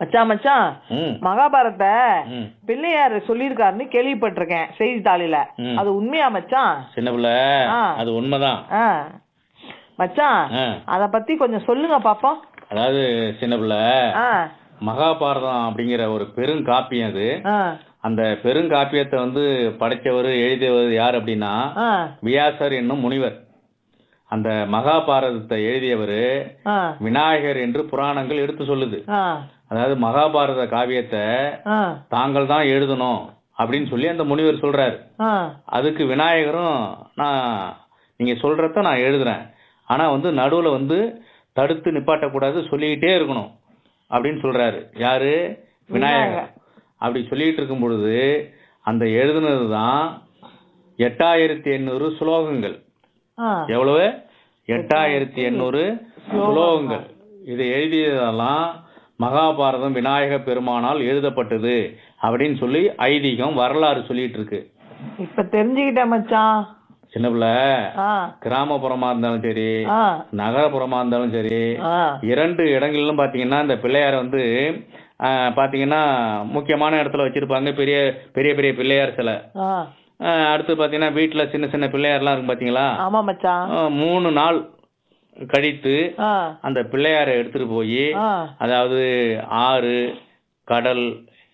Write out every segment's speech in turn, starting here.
மச்சான் மச்சான் ம் மகாபாரத ம் பிள்ளையார் சொல்லியிருக்காருன்னு கேள்விப்பட்டிருக்கேன் செய்தித்தாளில ம். அது உண்மையா மச்சான் சின்ன பிள்ளை ஆ. அது உண்மைதான் ஆ மச்சான் ஆ. அத பத்தி கொஞ்சம் சொல்லுங்க பாப்போம் அதாவது சின்ன பிள்ளை ஆ மகாபாரதம் அப்படிங்கிற ஒரு பெருங்காப்பியம் அது ஆ அந்த பெருங்காப்பியத்தை வந்து படைச்சவர் எழுதியவர் யார் அப்படின்னா ஆ வியாசர் என்னும் முனிவர் அந்த மகாபாரதத்தை எழுதியவர் ஆ விநாயகர் என்று புராணங்கள் எடுத்து சொல்லுது ஆ அதாவது மகாபாரத காவியத்தை ஆ தாங்கள் தான் எழுதணும் அப்படின்னு சொல்லி அந்த முனிவர் சொல்றாரு ஆ அதுக்கு விநாயகரும் நான் நீங்க சொல்றத நான் எழுதுறேன் ஆனா வந்து நடுவுல வந்து தடுத்து நிப்பாட்டக்கூடாது சொல்லிக்கிட்டே இருக்கணும் அப்படின்னு சொல்றாரு யாரு விநாயகர் அப்படி சொல்லிட்டு இருக்கும் பொழுது அந்த எழுதுனது தான் எட்டாயிரத்தி எண்ணூறு ஸ்லோகங்கள் ஆ எவ்வளவு எட்டாயிரத்தி எண்ணூறு ஸ்லோகங்கள் இதை எழுதியதெல்லாம் மகாபாரதம் விநாயக பெருமானால் எழுதப்பட்டது அப்படின்னு சொல்லி ஐதீகம் வரலாறு சொல்லிட்டு இருக்கு இப்ப தெரிஞ்சுக்கிட்டேன் மச்சான் சின்ன பிள்ளை ஆ கிராமப்புறமா இருந்தாலும் சரி ஆ நகரப்புறமா இருந்தாலும் சரி ஆ இரண்டு இடங்களிலும் பாத்தீங்கன்னா இந்த பிள்ளையார வந்து ஆ, பாத்தீங்கன்னா முக்கியமான இடத்துல வச்சிருப்பாங்க பெரிய பெரிய பெரிய பிள்ளையார் சிலை ஆ ஆ, அடுத்து பாத்தீங்கன்னா வீட்டுல சின்ன சின்ன பிள்ளையார்லாம் இருக்கும் பாத்தீங்களா ஆமா மச்சான் ஆ, மூணு நாள் கழித்து ஆ அந்த பிள்ளையாரை எடுத்துட்டு போய் ஆ அதாவது ஆறு கடல்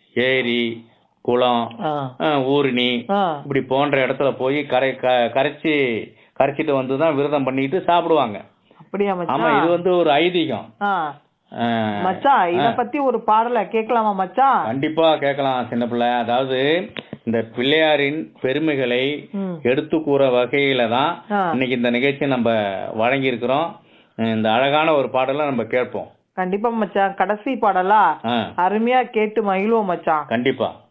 ஏரி குளம் ஆ ஆ, ஊருணி ஆ இப்படி போன்ற இடத்துல போய் கரை க- கரைச்சி கரைச்சிட்டு வந்து தான் விரதம் பண்ணிட்டு சாப்பிடுவாங்க அப்படியா ஆமா மச்சான் இது வந்து ஒரு ஐதீகம் ஆ ஆ, மச்சான் இத ஆ, பத்தி ஒரு பாடல கேட்கலாமா மச்சான் கண்டிப்பா கேட்கலாம் சின்ன பிள்ளை அதாவது இந்த பிள்ளையாரின் பெருமைகளை ம். எடுத்து கூற வகையில தான் ஆ. இன்னைக்கு இந்த நிகழ்ச்சி நம்ம வழங்கி இருக்கிறோம் இந்த அழகான ஒரு பாடலை நம்ம கேட்போம் கண்டிப்பா மச்சான் கடைசி பாடலா ஆ, அருமையா கேட்டு மகிழ்வோம் மச்சான் கண்டிப்பா